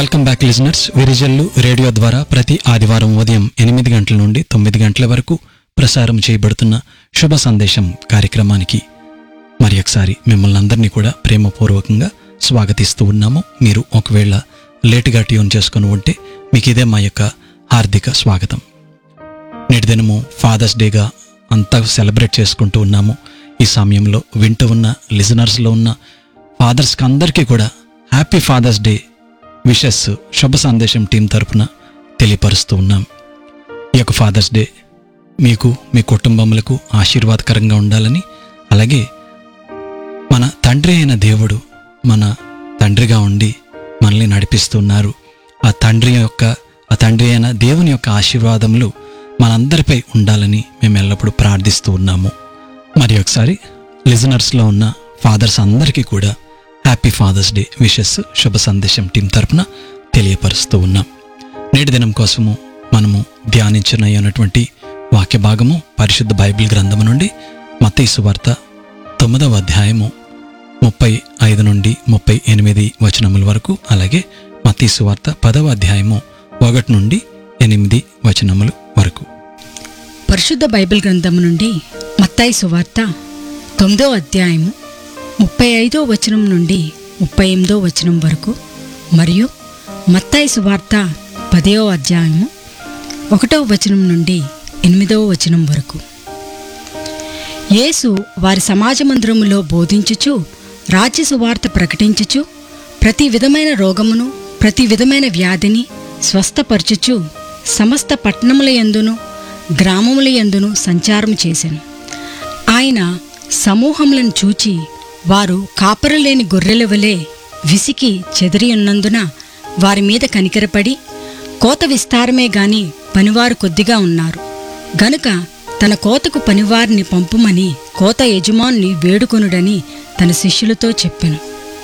welcome back listeners Virijallu radio ద్వారా ప్రతి ఆదివారం ఉదయం ఎనిమిది గంటల నుండి తొమ్మిది గంటల వరకు ప్రసారం చేయబడుతున్న శుభ సందేశం కార్యక్రమానికి మరి ఒకసారి మిమ్మల్ని అందరినీ కూడా ప్రేమపూర్వకంగా స్వాగతిస్తూ ఉన్నాము మీరు ఒకవేళ లేటుగా ట్యూన్ చేసుకుని ఉంటే మీకు ఇదే మా యొక్క హార్దిక స్వాగతం నేటి దినము ఫాదర్స్ డేగా అంతా సెలబ్రేట్ చేసుకుంటూ ఉన్నాము ఈ సమయంలో వింటూ ఉన్న లిజనర్స్లో ఉన్న ఫాదర్స్కి అందరికీ కూడా హ్యాపీ ఫాదర్స్ డే విషెస్ శుభ సందేశం టీం తరపున తెలియపరుస్తూ ఉన్నాం ఈ యొక్క ఫాదర్స్ డే మీకు మీ కుటుంబములకు ఆశీర్వాదకరంగా ఉండాలని అలాగే మన తండ్రి అయిన దేవుడు మన తండ్రిగా ఉండి మనల్ని నడిపిస్తున్నారు ఆ తండ్రి యొక్క ఆ తండ్రి అయిన దేవుని యొక్క ఆశీర్వాదములు మనందరిపై ఉండాలని మేము ఎల్లప్పుడూ ప్రార్థిస్తూ ఉన్నాము మరి ఒకసారి లిజనర్స్లో ఉన్న ఫాదర్స్ అందరికీ కూడా హ్యాపీ ఫాదర్స్ డే విషెస్ శుభ సందేశం టీం తరపున తెలియపరుస్తూ ఉన్నాం నేటి దినం కోసము మనము ధ్యానించనయ్యున్నటువంటి వాక్య భాగము పరిశుద్ధ బైబిల్ గ్రంథము నుండి మత్తయి సువార్త తొమ్మిదవ అధ్యాయము ముప్పై ఐదు నుండి ముప్పై ఎనిమిది వచనముల వరకు అలాగే మత్తయి సువార్త పదవ అధ్యాయము ఒకటి నుండి ఎనిమిది వచనములు వరకు పరిశుద్ధ బైబిల్ గ్రంథం నుండి మత్తాయి సువార్త తొమ్మిదో అధ్యాయము ముప్పై ఐదో వచనం నుండి ముప్పై ఎనిమిదో వచనం వరకు మరియు మత్తాయి సువార్త పదో అధ్యాయము ఒకటో వచనం నుండి ఎనిమిదవ వచనం వరకు యేసు వారి సమాజ మందిరములో బోధించుచు రాజ్య సువార్త ప్రకటించుచు ప్రతి విధమైన రోగమును ప్రతి విధమైన వ్యాధిని స్వస్థపరచుచు సమస్త పట్టణముల యందును గ్రామముల యందును సంచారం చేశాను ఆయన సమూహములను చూచి వారు కాపరులేని గొర్రెల వలె విసికి చెదిరి ఉన్నందున వారి మీద కనికరపడి కోత విస్తారమే గాని పనివారు కొద్దిగా ఉన్నారు గనుక తన కోతకు పనివారిని పంపుమని కోత యజమాని వేడుకొనుడని తన శిష్యులతో చెప్పెను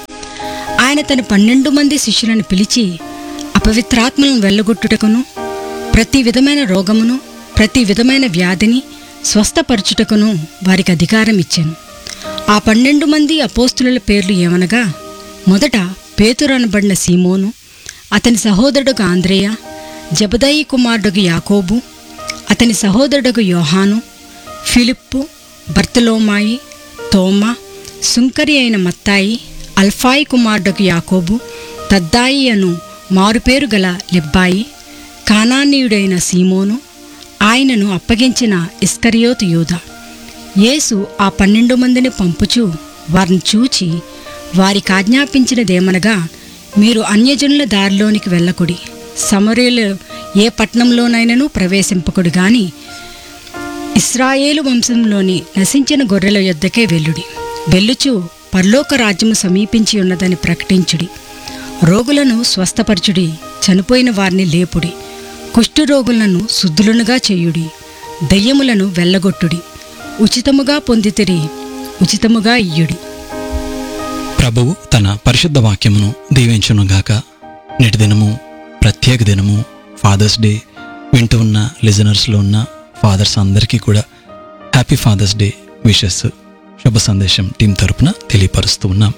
ఆయన తన పన్నెండు మంది శిష్యులను పిలిచి అపవిత్రాత్మలను వెళ్ళగొట్టుటకును ప్రతి విధమైన రోగమును ప్రతి విధమైన వ్యాధిని స్వస్థపరచుటకును వారికి అధికారం ఇచ్చాను ఆ పన్నెండు మంది అపోస్తుల పేర్లు ఏమనగా మొదట పేతురు అనబడిన సీమోను అతని సహోదరుడుగు ఆంద్రేయ జబదయి కుమారుడుగు యాకోబు అతని సహోదరుడుగు యోహాను ఫిలిప్పు బర్తలోమాయి తోమా సుంకరి అయిన మత్తాయి అల్ఫాయి కుమారుడుగు యాకోబు తద్దాయి అను మారుపేరు గల లెబ్బాయి కానానీయుడైన సీమోను ఆయనను అప్పగించిన ఇస్కరియోతు యూద యేసు ఆ పన్నెండు మందిని పంపుచు వారిని చూచి వారికి ఆజ్ఞాపించినదేమనగా మీరు అన్యజనుల దారిలోనికి వెళ్ళకుడి సమరయులు ఏ పట్టణంలోనైనను ప్రవేశింపకుడు గాని ఇస్రాయేలు వంశంలోని నశించిన గొర్రెల యొద్దకే వెళ్ళుడి వెళ్ళుచు పరలోక రాజ్యము సమీపించి ఉన్నదని ప్రకటించుడి రోగులను స్వస్థపరచుడి చనిపోయిన వారిని లేపుడి కుష్ఠరోగులను శుద్ధులనుగా చేయుడి దయ్యములను వెళ్ళగొట్టుడి ఉచితముగా పొందితిరి ఉచితముగా ఇయ్యుడి ప్రభువు తన పరిశుద్ధ వాక్యమును దీవించునుగాక నేటి దినము ప్రత్యేక దినము ఫాదర్స్ డే వింటూ ఉన్న లిజనర్స్లో ఉన్న ఫాదర్స్ అందరికీ కూడా హ్యాపీ ఫాదర్స్ డే విషెస్ శుభ సందేశం టీం తరపున తెలియపరుస్తూ ఉన్నాం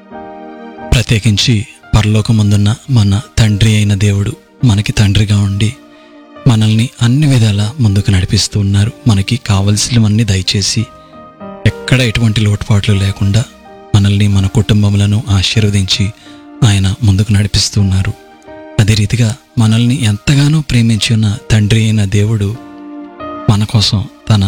ప్రత్యేకించి పరలోకమందున్న మన తండ్రి అయిన దేవుడు మనకి తండ్రిగా ఉండి మనల్ని అన్ని విధాల ముందుకు నడిపిస్తూ ఉన్నారు మనకి కావలసినవన్నీ దయచేసి ఎక్కడ ఎటువంటి లోటుపాట్లు లేకుండా మనల్ని మన కుటుంబములను ఆశీర్వదించి ఆయన ముందుకు నడిపిస్తూ ఉన్నారు అదే రీతిగా మనల్ని ఎంతగానో ప్రేమించి ఉన్న తండ్రి అయిన దేవుడు మన కోసం తన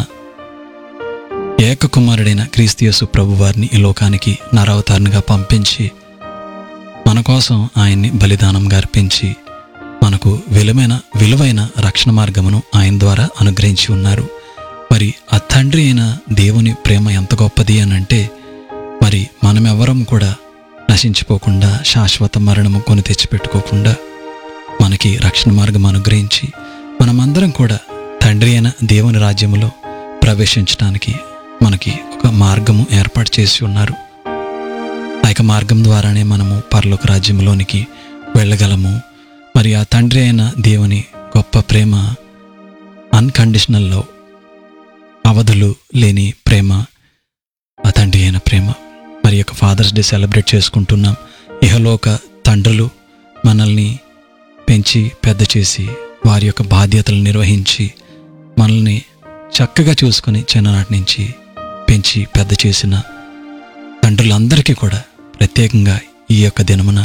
ఏక కుమారుడైన క్రీస్తుయసు ప్రభు వారిని ఈ లోకానికి నరవతారునిగా పంపించి మన కోసం ఆయన్ని బలిదానంగా అర్పించి మనకు విలువైన విలువైన రక్షణ మార్గమును ఆయన ద్వారా అనుగ్రహించి ఉన్నారు మరి ఆ తండ్రి అయిన దేవుని ప్రేమ ఎంత గొప్పది అని అంటే మరి మనమెవరం కూడా నశించిపోకుండా శాశ్వత మరణము కొని తెచ్చిపెట్టుకోకుండా మనకి రక్షణ మార్గం అనుగ్రహించి మనమందరం కూడా తండ్రి అయిన దేవుని రాజ్యములో ప్రవేశించడానికి మనకి ఒక మార్గము ఏర్పాటు చేసి ఉన్నారు ఆ యొక్క మార్గం ద్వారానే మనము పరలోక రాజ్యంలోనికి వెళ్ళగలము మరి ఆ తండ్రి అయిన దేవుని గొప్ప ప్రేమ అన్కండిషనల్ లవ్ అవధులు లేని ప్రేమ ఆ తండ్రి అయిన ప్రేమ మరి యొక్క ఫాదర్స్ డే సెలబ్రేట్ చేసుకుంటున్నాం ఇహలోక తండ్రులు మనల్ని పెంచి పెద్ద చేసి వారి యొక్క బాధ్యతలు నిర్వహించి మనల్ని చక్కగా చూసుకొని చిన్ననాటి నుంచి పెంచి పెద్ద చేసిన తండ్రులందరికీ కూడా ప్రత్యేకంగా ఈ యొక్క దినమున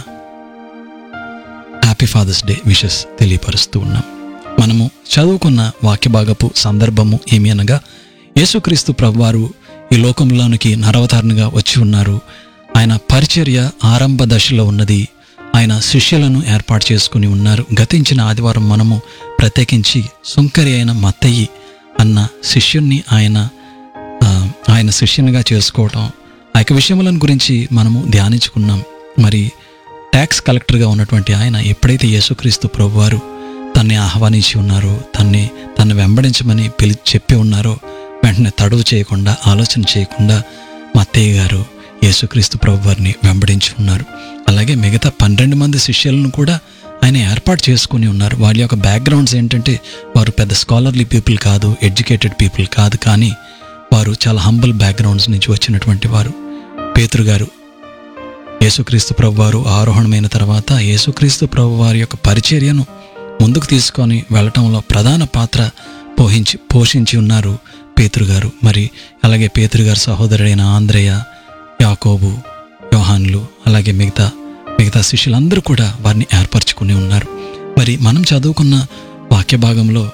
హ్యాపీ ఫాదర్స్ డే విషెస్ తెలియపరుస్తూ ఉన్నాం మనము చదువుకున్న వాక్య భాగపు సందర్భము ఏమి అనగా యేసుక్రీస్తు ప్రభువారు ఈ లోకంలోనికి నరవతారణగా వచ్చి ఉన్నారు ఆయన పరిచర్య ఆరంభ దశలో ఉన్నది ఆయన శిష్యులను ఏర్పాటు చేసుకుని ఉన్నారు గతించిన ఆదివారం మనము ప్రత్యేకించి సుంకరి అయిన మత్తయ్యి అన్న శిష్యుణ్ణి ఆయన ఆ, ఆయన శిష్యునిగా చేసుకోవటం ఆ యొక్క విషయములను గురించి మనము ధ్యానించుకున్నాం మరి ట్యాక్స్ కలెక్టర్గా ఉన్నటువంటి ఆయన ఎప్పుడైతే యేసుక్రీస్తు ప్రభువారు తన్ని ఆహ్వానించి ఉన్నారో తన్ని తను వెంబడించమని పిలి చెప్పి ఉన్నారో వెంటనే తడువు చేయకుండా ఆలోచన చేయకుండా మత్తయ్య గారు యేసుక్రీస్తు ప్రభువారిని వెంబడించి ఉన్నారు అలాగే మిగతా పన్నెండు మంది శిష్యులను కూడా ఆయన ఏర్పాటు చేసుకుని ఉన్నారు వాళ్ళ యొక్క బ్యాక్గ్రౌండ్స్ ఏంటంటే వారు పెద్ద స్కాలర్లీ పీపుల్ కాదు ఎడ్యుకేటెడ్ పీపుల్ కాదు కానీ వారు చాలా హంబల్ బ్యాక్గ్రౌండ్స్ నుంచి వచ్చినటువంటి వారు పేతురు గారు యేసుక్రీస్తు ప్రభు వారు ఆరోహణమైన తర్వాత యేసుక్రీస్తు ప్రభు వారి యొక్క పరిచర్యను ముందుకు తీసుకొని వెళ్ళటంలో ప్రధాన పాత్ర పోషించి పోషించి ఉన్నారు పేతురు గారు మరి అలాగే పేతురు గారి సహోదరుడైన ఆంధ్రయ్య యాకోబు యోహాన్లు అలాగే మిగతా మిగతా శిష్యులందరూ కూడా వారిని ఏర్పరచుకుని ఉన్నారు మరి మనం చదువుకున్న వాక్య భాగంలో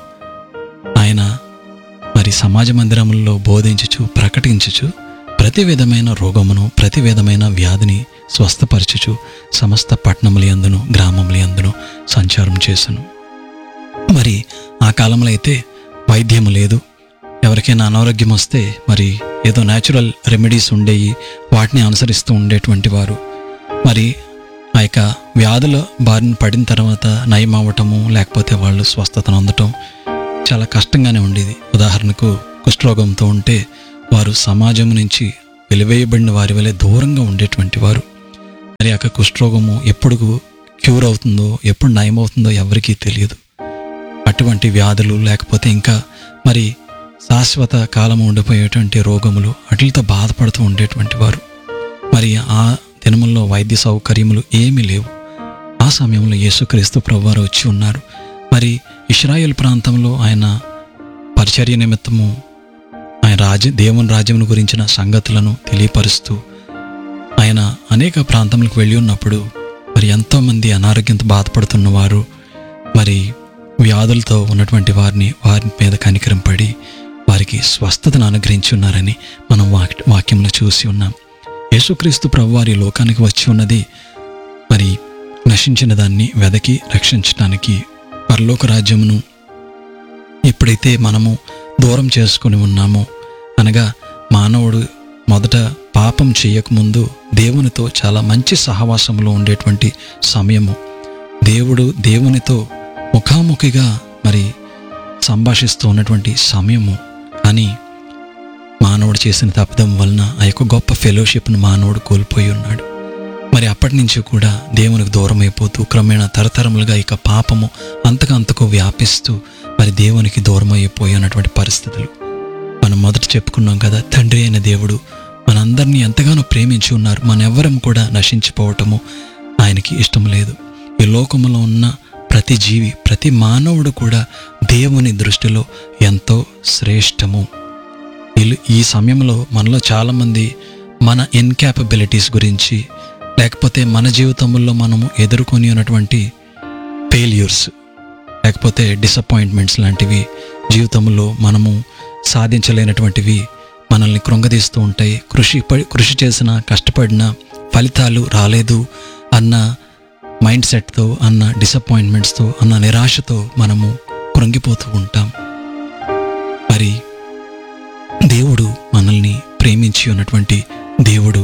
ఆయన మరి సమాజ మందిరములలో బోధించుచు ప్రకటించుచు ప్రతి విధమైన రోగమును ప్రతి విధమైన వ్యాధిని స్వస్థపరచుచు సమస్త పట్టణముల యందును గ్రామముల యందును సంచారం చేసును మరి ఆ కాలంలో అయితే వైద్యము లేదు ఎవరికైనా అనారోగ్యం వస్తే మరి ఏదో న్యాచురల్ రెమెడీస్ ఉండేవి వాటిని అనుసరిస్తూ ఉండేటువంటి వారు మరి ఆ యొక్క వ్యాధుల బారిన పడిన తర్వాత నయం అవ్వటము లేకపోతే వాళ్ళు స్వస్థతను అందటం చాలా కష్టంగానే ఉండేది ఉదాహరణకు కుష్ఠరోగంతో ఉంటే వారు సమాజం నుంచి వెలివేయబడిన వారి వలె దూరంగా ఉండేటువంటి వారు మరి ఆ యొక్క కుష్ఠరోగము ఎప్పుడు క్యూర్ అవుతుందో ఎప్పుడు నయం అవుతుందో ఎవరికీ తెలియదు అటువంటి వ్యాధులు లేకపోతే ఇంకా మరి శాశ్వత కాలం ఉండిపోయేటువంటి రోగములు వాటితో బాధపడుతూ ఉండేటువంటి వారు మరి ఆ దినముల్లో వైద్య సౌకర్యములు ఏమీ లేవు ఆ సమయంలో యేసుక్రీస్తు ప్రభువారు వచ్చి ఉన్నారు మరి ఇస్రాయేల్ ప్రాంతంలో ఆయన పరిచర్య నిమిత్తము ఆయన రాజ్య దేవుని రాజ్యమును గురించిన సంగతులను తెలియపరుస్తూ ఆయన అనేక ప్రాంతములకు వెళ్ళి ఉన్నప్పుడు మరి ఎంతోమంది అనారోగ్యంతో బాధపడుతున్న వారు మరి వ్యాధులతో ఉన్నటువంటి వారిని వారి మీద కనికరం పడి వారికి స్వస్థతను అనుగ్రహించి ఉన్నారని మనం వాక్ వాక్యంలో చూసి ఉన్నాం యేసుక్రీస్తు ప్రభు వారి లోకానికి వచ్చి ఉన్నది మరి నశించిన దాన్ని వెదకి రక్షించడానికి పరలోక రాజ్యమును ఎప్పుడైతే మనము దూరం చేసుకొని ఉన్నామో అనగా మానవుడు మొదట పాపం చేయకముందు దేవునితో చాలా మంచి సహవాసంలో ఉండేటువంటి సమయము దేవుడు దేవునితో ముఖాముఖిగా మరి సంభాషిస్తూ ఉన్నటువంటి సమయము కానీ మానవుడు చేసిన తప్పిదం వలన ఆ యొక్క గొప్ప ఫెలోషిప్ను మానవుడు కోల్పోయి ఉన్నాడు మరి అప్పటి నుంచి కూడా దేవునికి దూరం అయిపోతూ క్రమేణా తరతరములుగా ఇక పాపము అంతకు అంతకు వ్యాపిస్తూ మరి దేవునికి దూరం అయిపోయి ఉన్నటువంటి పరిస్థితులు మనం మొదట చెప్పుకున్నాం కదా తండ్రి అయిన దేవుడు మనందరినీ ఎంతగానో ప్రేమించి ఉన్నారు మనెవ్వరం కూడా నశించిపోవటము ఆయనకి ఇష్టం లేదు ఈ లోకంలో ఉన్న ప్రతి జీవి ప్రతి మానవుడు కూడా దేవుని దృష్టిలో ఎంతో శ్రేష్టము వీళ్ళు- ఈ సమయంలో మనలో చాలామంది మన ఇన్క్యాపబిలిటీస్ గురించి లేకపోతే మన జీవితంలో మనము ఎదుర్కొని ఉన్నటువంటి ఫెయిల్యూర్స్ లేకపోతే డిసప్పాయింట్మెంట్స్ లాంటివి జీవితంలో మనము సాధించలేనటువంటివి మనల్ని కృంగదీస్తూ ఉంటాయి కృషి ప- కృషి చేసిన కష్టపడిన ఫలితాలు రాలేదు అన్న మైండ్ సెట్తో అన్న డిసప్పాయింట్మెంట్స్తో అన్న నిరాశతో మనము కృంగిపోతూ ఉంటాం మరి దేవుడు మనల్ని ప్రేమించి ఉన్నటువంటి దేవుడు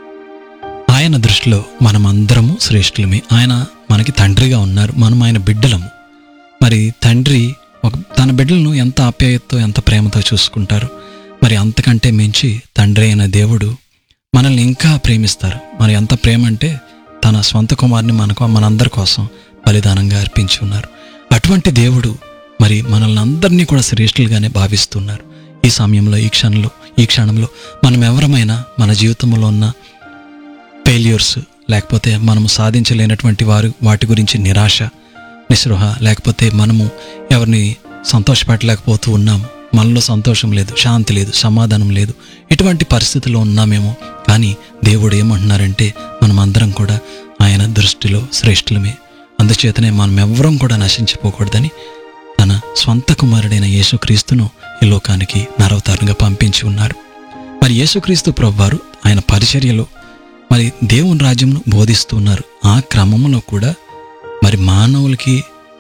ఆయన దృష్టిలో మనమందరము శ్రేష్ఠులమే ఆయన మనకి తండ్రిగా ఉన్నారు మనం ఆయన బిడ్డలము మరి తండ్రి ఒక తన బిడ్డలను ఎంత ఆప్యాయతతో ఎంత ప్రేమతో చూసుకుంటారు మరి అంతకంటే మించి తండ్రి అయిన దేవుడు మనల్ని ఇంకా ప్రేమిస్తారు మరి ఎంత ప్రేమ అంటే తన స్వంత కుమారుని మనకు మనందరి కోసం బలిదానంగా అర్పించి ఉన్నారు అటువంటి దేవుడు మరి మనల్ని అందరినీ కూడా శ్రేష్ఠులుగానే భావిస్తున్నారు ఈ సమయంలో ఈ క్షణంలో ఈ క్షణంలో మనం ఎవరమైనా మన జీవితంలో ఉన్న ఫెయిల్యూర్స్ లేకపోతే మనము సాధించలేనటువంటి వారు వాటి గురించి నిరాశ నిస్పృహ లేకపోతే మనము ఎవరిని సంతోషపెట్టలేకపోతూ ఉన్నాము మనలో సంతోషం లేదు శాంతి లేదు సమాధానం లేదు ఇటువంటి పరిస్థితుల్లో ఉన్నామేమో కానీ దేవుడు ఏమంటున్నారంటే మనం అందరం కూడా ఆయన దృష్టిలో శ్రేష్ఠులమే అందుచేతనే మనం ఎవ్వరం కూడా నశించిపోకూడదని తన స్వంత కుమారుడైన యేసుక్రీస్తును ఈ లోకానికి నరవతారంగా పంపించి ఉన్నారు మరి యేసుక్రీస్తు ప్రభువారు ఆయన పరిచర్యలో మరి దేవుని రాజ్యంను బోధిస్తూ ఉన్నారు ఆ క్రమంలో కూడా మరి మానవులకి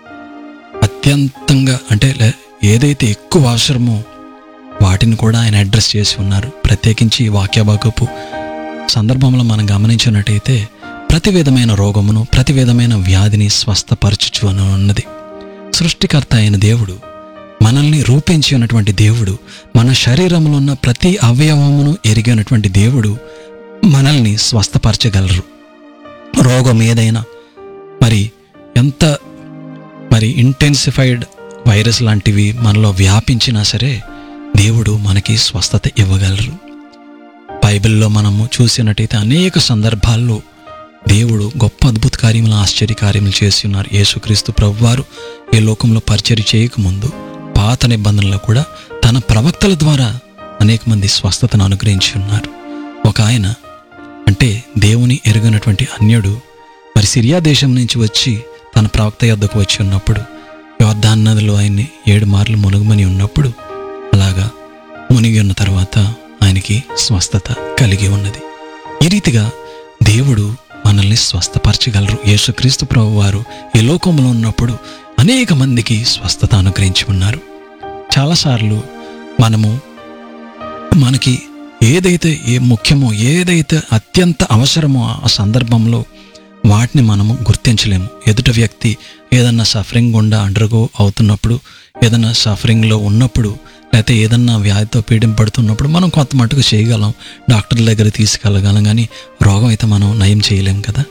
అత్యంతంగా అంటే లే- ఏదైతే ఎక్కువ అవసరమో వాటిని కూడా ఆయన అడ్రస్ చేసి ఉన్నారు ప్రత్యేకించి ఈ వాక్యభాగపు సందర్భంలో మనం గమనించినట్టయితే ప్రతి విధమైన రోగమును ప్రతి విధమైన వ్యాధిని స్వస్థపరచుచు అని ఉన్నది సృష్టికర్త అయిన దేవుడు మనల్ని రూపించి ఉన్నటువంటి దేవుడు మన శరీరంలో ఉన్న ప్రతి అవయవమును ఎరిగినటువంటి దేవుడు మనల్ని స్వస్థపరచగలరు రోగం ఏదైనా మరి ఎంత మరి ఇంటెన్సిఫైడ్ వైరస్ లాంటివి మనలో వ్యాపించినా సరే దేవుడు మనకి స్వస్థత ఇవ్వగలరు బైబిల్లో మనము చూసినట్టయితే అనేక సందర్భాల్లో దేవుడు గొప్ప అద్భుత కార్యములు ఆశ్చర్య కార్యములు చేసి ఉన్నారు యేసుక్రీస్తు ప్రభువారు ఈ లోకంలో పరిచర్య చేయకముందు పాత నిబంధనలో కూడా తన ప్రవక్తల ద్వారా అనేక మంది స్వస్థతను అనుగ్రహించి ఉన్నారు ఒక ఆయన అంటే దేవుని ఎరుగనటువంటి అన్యుడు మరి సిరియా దేశం నుంచి వచ్చి తన ప్రవక్త యొద్దకు వచ్చి ఉన్నప్పుడు యోర్దాన్ నదిలో ఆయన్ని ఏడు మార్లు మునుగుమని ఉన్నప్పుడు అలాగా మునిగి ఉన్న తర్వాత ఆయనకి స్వస్థత కలిగి ఉన్నది ఈ రీతిగా దేవుడు మనల్ని స్వస్థపరచగలరు యేసుక్రీస్తు ప్రభు వారు ఈ లోకంలో ఉన్నప్పుడు అనేక మందికి స్వస్థత అనుగ్రహించి ఉన్నారు చాలాసార్లు మనము మనకి ఏదైతే ఏ ముఖ్యమో ఏదైతే అత్యంత అవసరమో ఆ సందర్భంలో వాటిని మనము గుర్తించలేము ఎదుట వ్యక్తి ఏదన్నా సఫరింగ్ గుండా అండర్గో అవుతున్నప్పుడు ఏదన్నా సఫరింగ్లో ఉన్నప్పుడు లేకపోతే ఏదన్నా వ్యాధితో పీడింపడుతున్నప్పుడు మనం కొంత మటుకు చేయగలం డాక్టర్ల దగ్గర తీసుకెళ్ళగలం కానీ రోగం అయితే మనం నయం చేయలేం కదా